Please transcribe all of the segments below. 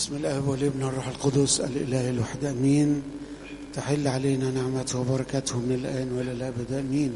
بسم الاب والابن والروح القدس الاله الوحيد امين تحل علينا نعمته وبركاته من الان والى الابد امين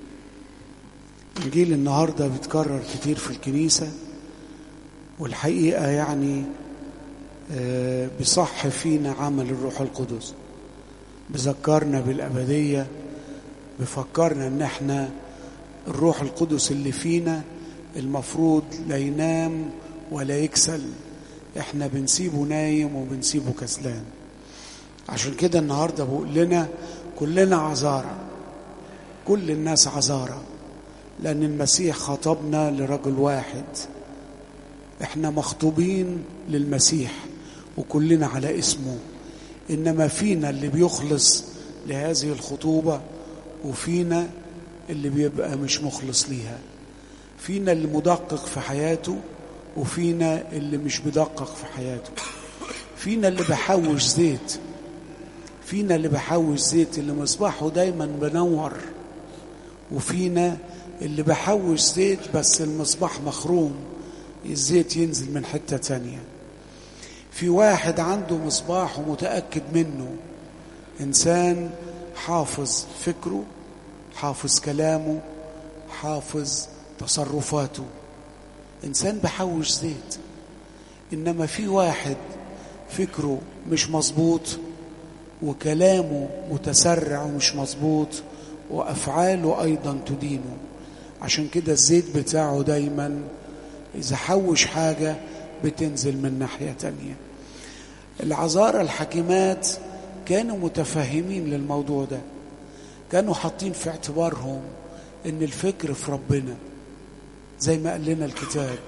انجيل النهارده بيتكرر كتير في الكنيسه والحقيقه يعني آه، بيصح فينا عمل الروح القدس بذكرنا بالابديه بفكرنا ان احنا الروح القدس اللي فينا المفروض لا ينام ولا يكسل احنا بنسيبه نايم وبنسيبه كسلان عشان كده النهارده بقول لنا كلنا عذارى كل الناس عذارى لان المسيح خطبنا لرجل واحد احنا مخطوبين للمسيح وكلنا على اسمه انما فينا اللي بيخلص لهذه الخطوبه وفينا اللي بيبقى مش مخلص ليها فينا اللي مدقق في حياته وفينا اللي مش بيدقق في حياته فينا اللي بحوش زيت فينا اللي بحوش زيت اللي مصباحه دايما بنور وفينا اللي بحوش زيت بس المصباح مخروم الزيت ينزل من حتة تانية في واحد عنده مصباح ومتأكد منه إنسان حافظ فكره حافظ كلامه حافظ تصرفاته إنسان بحوش زيت إنما في واحد فكره مش مظبوط وكلامه متسرع ومش مظبوط وأفعاله أيضا تدينه عشان كده الزيت بتاعه دايما إذا حوش حاجة بتنزل من ناحية تانية العذارى الحكيمات كانوا متفهمين للموضوع ده كانوا حاطين في اعتبارهم ان الفكر في ربنا زي ما قال لنا الكتاب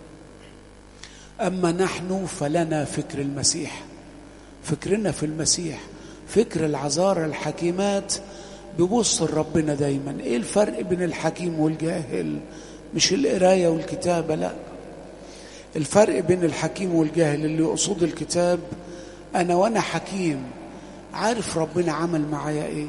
اما نحن فلنا فكر المسيح فكرنا في المسيح فكر العذارى الحكيمات بيبص لربنا دايما ايه الفرق بين الحكيم والجاهل مش القرايه والكتابه لا الفرق بين الحكيم والجاهل اللي يقصد الكتاب انا وانا حكيم عارف ربنا عمل معايا ايه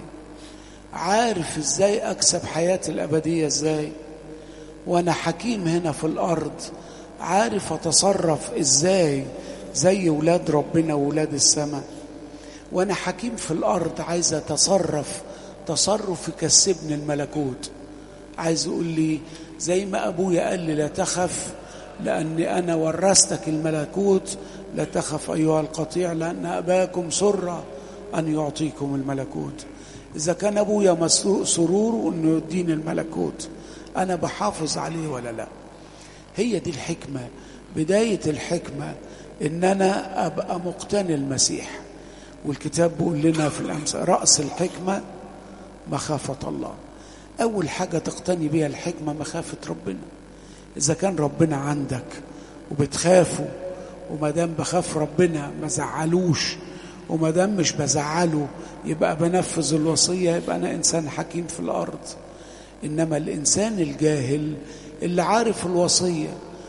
عارف ازاي اكسب حياتي الابديه ازاي وانا حكيم هنا في الارض عارف اتصرف ازاي زي ولاد ربنا وولاد السماء وانا حكيم في الارض عايز اتصرف تصرف يكسبني الملكوت عايز يقول لي زي ما ابويا قال لي لا تخف لاني انا ورثتك الملكوت لا تخف ايها القطيع لان اباكم سر ان يعطيكم الملكوت اذا كان ابويا مسروق سرور انه يديني الملكوت انا بحافظ عليه ولا لا هي دي الحكمه بدايه الحكمه ان انا ابقى مقتني المسيح والكتاب بيقول لنا في الامثال راس الحكمه مخافه الله اول حاجه تقتني بيها الحكمه مخافه ربنا اذا كان ربنا عندك وبتخافه وما دام بخاف ربنا ما زعلوش وما دام مش بزعله يبقى بنفذ الوصيه يبقى انا انسان حكيم في الارض انما الانسان الجاهل اللي عارف الوصيه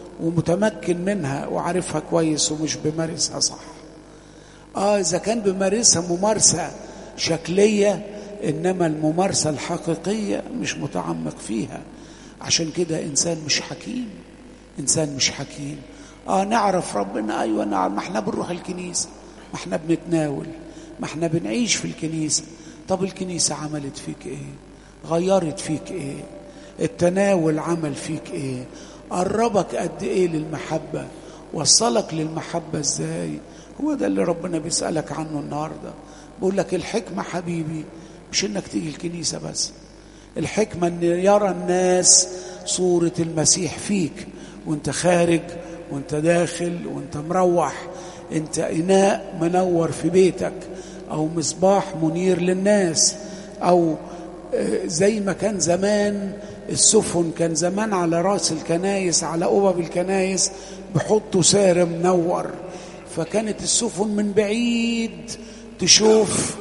ومتمكن منها وعارفها كويس ومش بيمارسها صح اه اذا كان بيمارسها ممارسه شكليه انما الممارسه الحقيقيه مش متعمق فيها عشان كده انسان مش حكيم انسان مش حكيم اه نعرف ربنا ايوه نعرف ما احنا بنروح الكنيسه ما احنا بنتناول ما احنا بنعيش في الكنيسه طب الكنيسه عملت فيك ايه غيرت فيك ايه التناول عمل فيك ايه قربك قد ايه للمحبه وصلك للمحبه ازاي هو ده اللي ربنا بيسالك عنه النهارده بقول لك الحكمه حبيبي مش انك تيجي الكنيسه بس الحكمه ان يرى الناس صوره المسيح فيك وانت خارج وانت داخل وانت مروح انت اناء منور في بيتك او مصباح منير للناس او زي ما كان زمان السفن كان زمان على راس الكنايس على قبب الكنايس بيحطوا سارة منور فكانت السفن من بعيد تشوف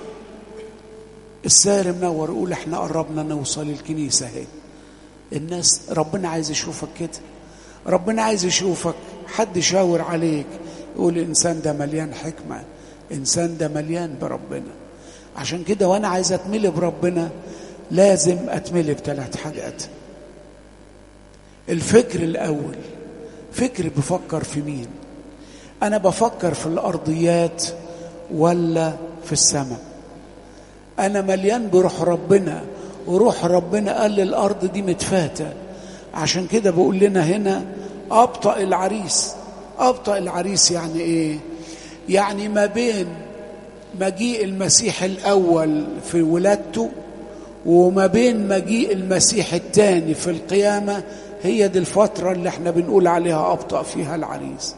السار منور يقول احنا قربنا نوصل الكنيسة اهي الناس ربنا عايز يشوفك كده ربنا عايز يشوفك حد يشاور عليك يقول الانسان ده مليان حكمة انسان ده مليان بربنا عشان كده وانا عايز اتملي بربنا لازم اتملي بثلاث حاجات الفكر الاول فكر بفكر في مين انا بفكر في الارضيات ولا في السماء انا مليان بروح ربنا وروح ربنا قال للارض دي متفاته عشان كده بقول لنا هنا ابطا العريس ابطا العريس يعني ايه يعني ما بين مجيء المسيح الاول في ولادته وما بين مجيء المسيح الثاني في القيامه هي دي الفتره اللي احنا بنقول عليها ابطا فيها العريس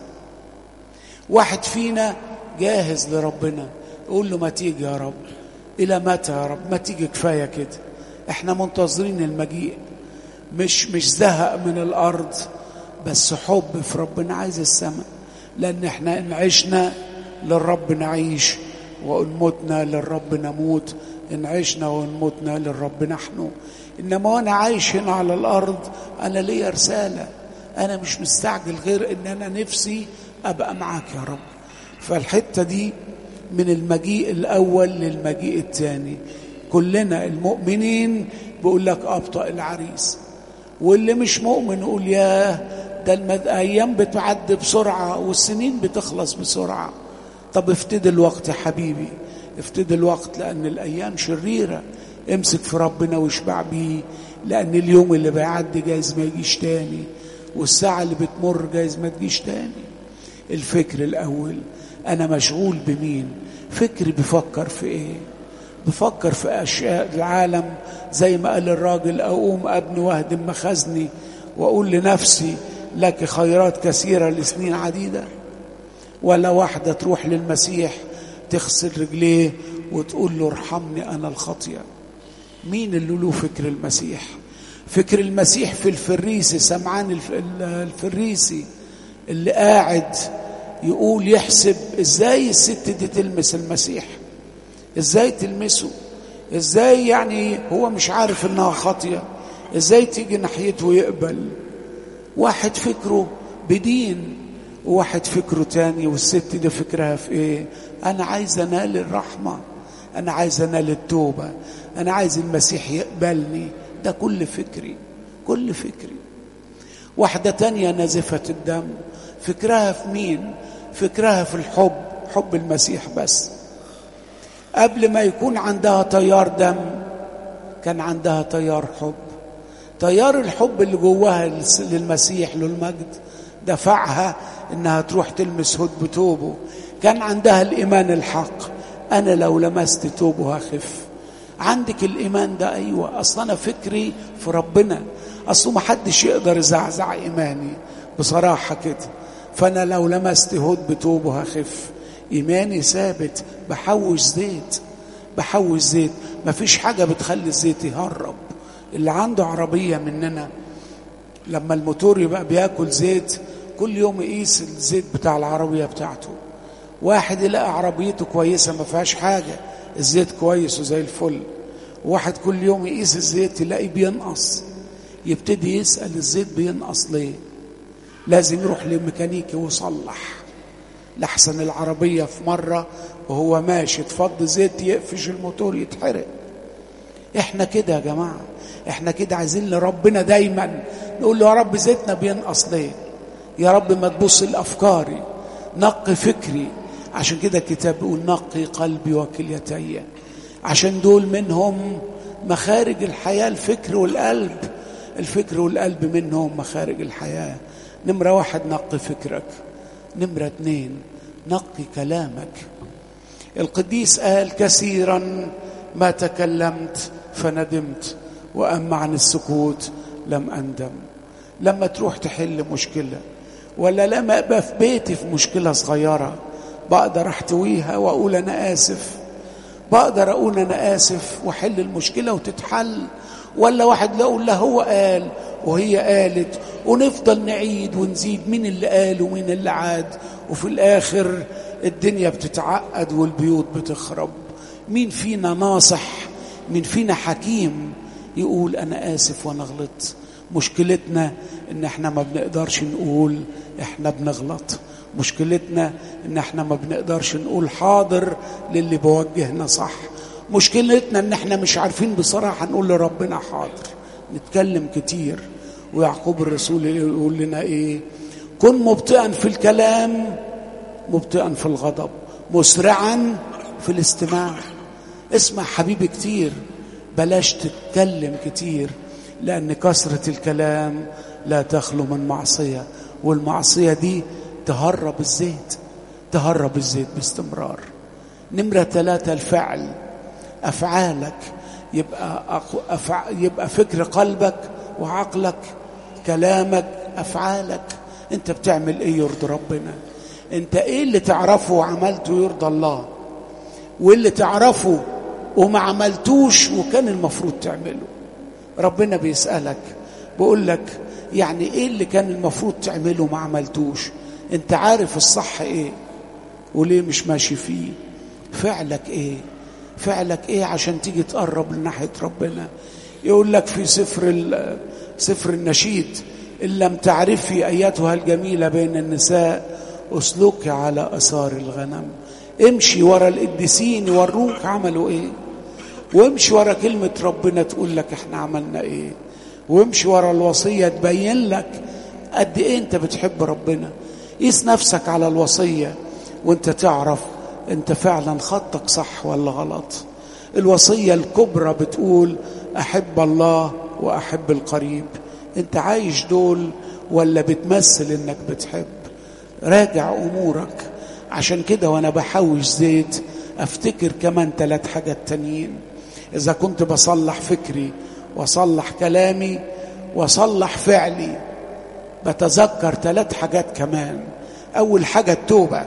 واحد فينا جاهز لربنا يقول له ما تيجي يا رب الى متى يا رب ما تيجي كفايه كده احنا منتظرين المجيء مش مش زهق من الارض بس حب في ربنا عايز السماء لان احنا ان عشنا للرب نعيش وان متنا للرب نموت ان عشنا وان متنا للرب نحن انما وانا عايش هنا على الارض انا ليا رساله انا مش مستعجل غير ان انا نفسي ابقى معاك يا رب فالحته دي من المجيء الاول للمجيء الثاني كلنا المؤمنين بيقول لك ابطا العريس واللي مش مؤمن يقول ياه ده الايام بتعدي بسرعه والسنين بتخلص بسرعه طب افتدي الوقت يا حبيبي افتدي الوقت لان الايام شريره امسك في ربنا واشبع بيه لان اليوم اللي بيعدي جايز ما يجيش تاني والساعه اللي بتمر جايز ما تجيش تاني الفكر الاول انا مشغول بمين فكري بيفكر في ايه بفكر في اشياء العالم زي ما قال الراجل اقوم ابني واهدم مخازني واقول لنفسي لك خيرات كثيره لسنين عديده ولا واحده تروح للمسيح تغسل رجليه وتقول له ارحمني انا الخطيه مين اللي له فكر المسيح فكر المسيح في الفريسي سمعان الفريسي اللي قاعد يقول يحسب ازاي الست دي تلمس المسيح ازاي تلمسه ازاي يعني هو مش عارف انها خاطيه ازاي تيجي ناحيته ويقبل واحد فكره بدين وواحد فكره تاني والست دي فكرها في ايه انا عايز انال الرحمه انا عايز انال التوبه انا عايز المسيح يقبلني ده كل فكري كل فكري واحده تانيه نازفه الدم فكرها في مين فكرها في الحب حب المسيح بس قبل ما يكون عندها تيار دم كان عندها تيار حب تيار الحب اللي جواها للمسيح للمجد دفعها انها تروح تلمس هد بتوبه كان عندها الايمان الحق انا لو لمست توبه هخف عندك الايمان ده ايوه اصل انا فكري في ربنا اصله ما حدش يقدر يزعزع ايماني بصراحه كده فانا لو لمست هد بتوبه هخف ايماني ثابت بحوش زيت بحوش زيت مفيش حاجه بتخلي الزيت يهرب اللي عنده عربيه مننا لما الموتور يبقى بياكل زيت كل يوم يقيس الزيت بتاع العربيه بتاعته واحد يلاقي عربيته كويسه ما فيهاش حاجه الزيت كويس وزي الفل واحد كل يوم يقيس الزيت يلاقي بينقص يبتدي يسال الزيت بينقص ليه لازم يروح لميكانيكي ويصلح لحسن العربية في مرة وهو ماشي تفض زيت يقفش الموتور يتحرق احنا كده يا جماعة احنا كده عايزين لربنا دايما نقول له يا رب زيتنا بينقص ليه يا رب ما تبص لأفكاري نقي فكري عشان كده الكتاب بيقول نقي قلبي وكليتي عشان دول منهم مخارج الحياة الفكر والقلب الفكر والقلب منهم مخارج الحياة نمرة واحد نقي فكرك نمرة اتنين نقي كلامك القديس قال كثيرا ما تكلمت فندمت وأما عن السكوت لم أندم لما تروح تحل مشكلة ولا لما أبقى في بيتي في مشكلة صغيرة بقدر أحتويها وأقول أنا آسف بقدر أقول أنا آسف وأحل المشكلة وتتحل ولا واحد لا أقول له هو قال وهي قالت ونفضل نعيد ونزيد مين اللي قال ومين اللي عاد وفي الآخر الدنيا بتتعقد والبيوت بتخرب مين فينا ناصح مين فينا حكيم يقول أنا آسف وأنا غلطت مشكلتنا إن إحنا ما بنقدرش نقول إحنا بنغلط مشكلتنا إن إحنا ما بنقدرش نقول حاضر للي بوجهنا صح مشكلتنا إن إحنا مش عارفين بصراحة نقول لربنا حاضر نتكلم كتير ويعقوب الرسول يقول لنا ايه كن مبطئا في الكلام مبطئا في الغضب مسرعا في الاستماع اسمع حبيبي كتير بلاش تتكلم كتير لأن كثرة الكلام لا تخلو من معصية والمعصية دي تهرب الزيت تهرب الزيت باستمرار نمرة ثلاثة الفعل أفعالك يبقى أفع... يبقى فكر قلبك وعقلك كلامك أفعالك أنت بتعمل إيه يرضي ربنا أنت إيه اللي تعرفه وعملته يرضى الله واللي تعرفه وما عملتوش وكان المفروض تعمله ربنا بيسألك بيقول لك يعني ايه اللي كان المفروض تعمله وما عملتوش انت عارف الصح ايه وليه مش ماشي فيه فعلك ايه فعلك ايه عشان تيجي تقرب لناحيه ربنا يقول لك في سفر سفر النشيد ان لم تعرفي ايتها الجميله بين النساء اسلكي على اثار الغنم امشي ورا القديسين يوروك عملوا ايه وامشي ورا كلمه ربنا تقول لك احنا عملنا ايه وامشي ورا الوصيه تبين لك قد ايه انت بتحب ربنا قيس نفسك على الوصيه وانت تعرف انت فعلا خطك صح ولا غلط الوصيه الكبرى بتقول احب الله واحب القريب انت عايش دول ولا بتمثل انك بتحب راجع امورك عشان كده وانا بحوش زيت افتكر كمان ثلاث حاجات تانيين اذا كنت بصلح فكري واصلح كلامي واصلح فعلي بتذكر ثلاث حاجات كمان اول حاجه التوبه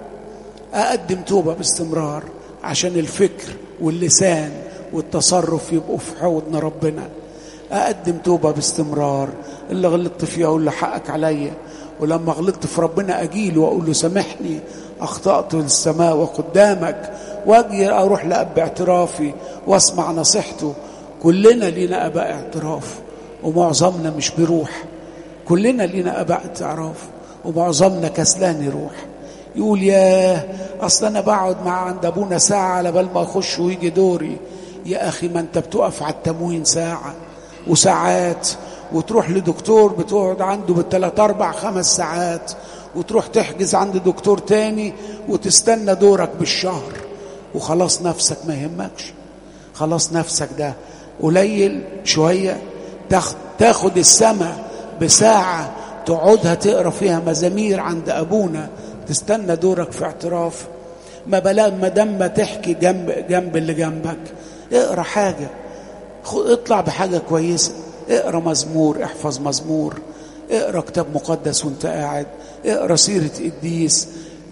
اقدم توبه باستمرار عشان الفكر واللسان والتصرف يبقوا في حوضن ربنا اقدم توبه باستمرار اللي غلطت فيه اقول له حقك عليا ولما غلطت في ربنا اجيله واقول له سامحني اخطات للسماء وقدامك واجي اروح لاب اعترافي واسمع نصيحته كلنا لينا اباء اعتراف ومعظمنا مش بيروح كلنا لينا اباء اعتراف ومعظمنا كسلان يروح يقول ياه اصل انا بقعد مع عند ابونا ساعه على بال ما اخش ويجي دوري يا اخي ما انت بتقف على التموين ساعه وساعات وتروح لدكتور بتقعد عنده بالثلاث اربع خمس ساعات وتروح تحجز عند دكتور تاني وتستنى دورك بالشهر وخلاص نفسك ما يهمكش خلاص نفسك ده قليل شويه تاخد السماء بساعه تقعدها تقرا فيها مزامير عند ابونا تستنى دورك في اعتراف ما بلا ما دام ما تحكي جنب جنب اللي جنبك اقرا حاجه اطلع بحاجه كويسه اقرا مزمور احفظ مزمور اقرا كتاب مقدس وانت قاعد اقرا سيره قديس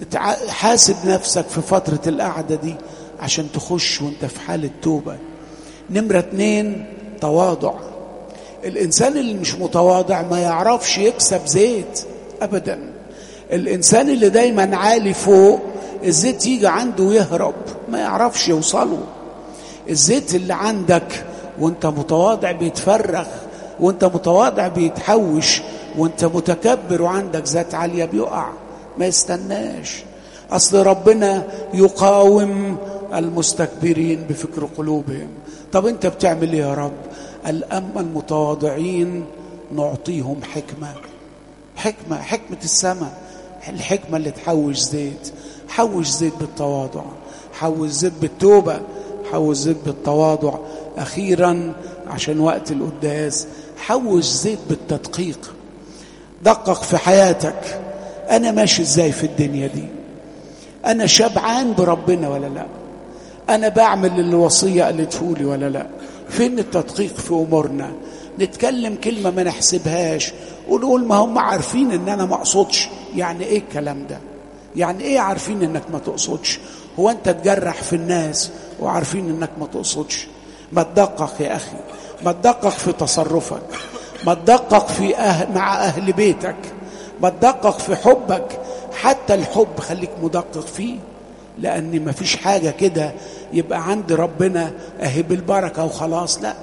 حاسب نفسك في فتره القعده دي عشان تخش وانت في حاله توبه نمره اتنين تواضع الانسان اللي مش متواضع ما يعرفش يكسب زيت ابدا الانسان اللي دايما عالي فوق الزيت يجي عنده ويهرب ما يعرفش يوصله الزيت اللي عندك وانت متواضع بيتفرغ وانت متواضع بيتحوش وانت متكبر وعندك ذات عالية بيقع ما يستناش أصل ربنا يقاوم المستكبرين بفكر قلوبهم طب انت بتعمل ايه يا رب قال أما المتواضعين نعطيهم حكمة حكمة حكمة السماء الحكمة اللي تحوش زيت حوش زيت بالتواضع حوش زيت بالتوبة حوش زيت بالتواضع أخيرا عشان وقت القداس حوش زيت بالتدقيق دقق في حياتك أنا ماشي إزاي في الدنيا دي أنا شبعان بربنا ولا لا أنا بعمل الوصية قالته لي ولا لا فين التدقيق في أمورنا نتكلم كلمة ما نحسبهاش ونقول ما هم عارفين ان انا ما اقصدش يعني ايه الكلام ده يعني ايه عارفين انك ما تقصدش هو انت تجرح في الناس وعارفين انك ما تقصدش ما تدقق يا اخي ما تدقق في تصرفك ما تدقق في أهل مع اهل بيتك ما تدقق في حبك حتى الحب خليك مدقق فيه لان ما فيش حاجه كده يبقى عند ربنا اهي بالبركه وخلاص لا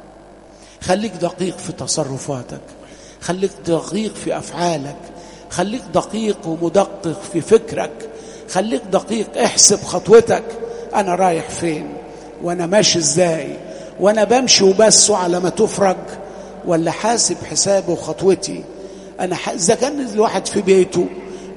خليك دقيق في تصرفاتك خليك دقيق في افعالك خليك دقيق ومدقق في فكرك خليك دقيق احسب خطوتك انا رايح فين وانا ماشي ازاي وانا بمشي وبس على ما تفرج ولا حاسب حسابي وخطوتي انا اذا كان الواحد في بيته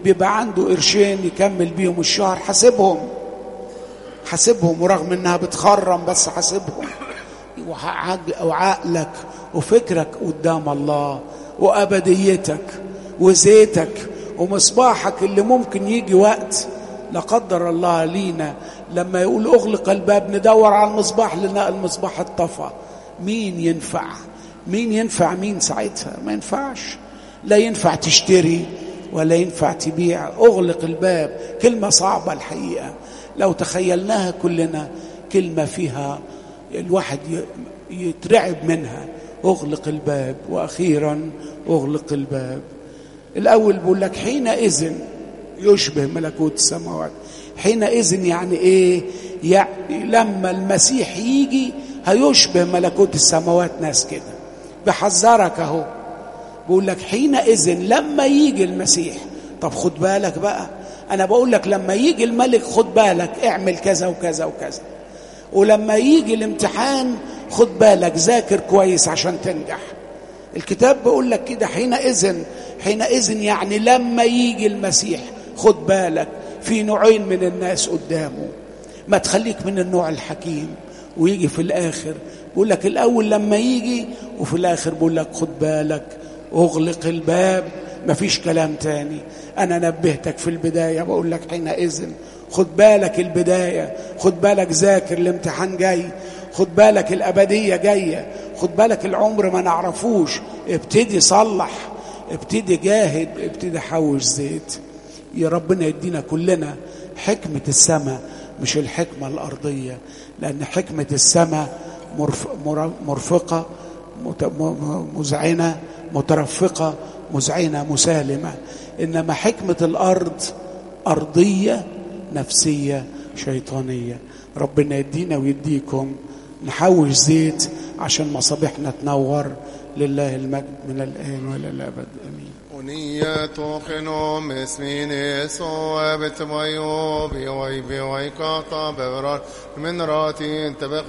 بيبقى عنده قرشين يكمل بيهم الشهر حاسبهم حاسبهم ورغم انها بتخرم بس حاسبهم وعقلك وفكرك قدام الله وابديتك وزيتك ومصباحك اللي ممكن يجي وقت لا قدر الله لينا لما يقول اغلق الباب ندور على المصباح لنا المصباح اتطفى مين ينفع مين ينفع مين ساعتها ما ينفعش لا ينفع تشتري ولا ينفع تبيع اغلق الباب كلمه صعبه الحقيقه لو تخيلناها كلنا كلمه فيها الواحد يترعب منها اغلق الباب واخيرا اغلق الباب الاول بيقول لك حينئذ يشبه ملكوت السماوات حينئذ يعني ايه يعني لما المسيح يجي هيشبه ملكوت السماوات ناس كده بحذرك اهو بقول لك حينئذ لما يجي المسيح طب خد بالك بقى انا بقول لك لما يجي الملك خد بالك اعمل كذا وكذا وكذا ولما يجي الامتحان خد بالك ذاكر كويس عشان تنجح الكتاب بيقول لك كده حينئذ حينئذ يعني لما يجي المسيح خد بالك في نوعين من الناس قدامه ما تخليك من النوع الحكيم ويجي في الاخر بيقول لك الاول لما يجي وفي الاخر بيقول لك خد بالك اغلق الباب مفيش كلام تاني انا نبهتك في البدايه بقول لك حينئذ خد بالك البدايه خد بالك ذاكر الامتحان جاي خد بالك الابديه جايه خد بالك العمر ما نعرفوش ابتدي صلح ابتدي جاهد ابتدي حوش زيت يا ربنا يدينا كلنا حكمه السماء مش الحكمه الارضيه لان حكمه السماء مرف مرفقه مذعنه مترفقه مذعنه مسالمه انما حكمه الارض ارضيه نفسيه شيطانيه ربنا يدينا ويديكم نحوش زيت عشان مصابيحنا تنور لله المجد من الآن وإلى الأبد آمين ونية خنوم اسمين يسوع بتميو بيوي بيوي كاطا ببرار من راتي انتبه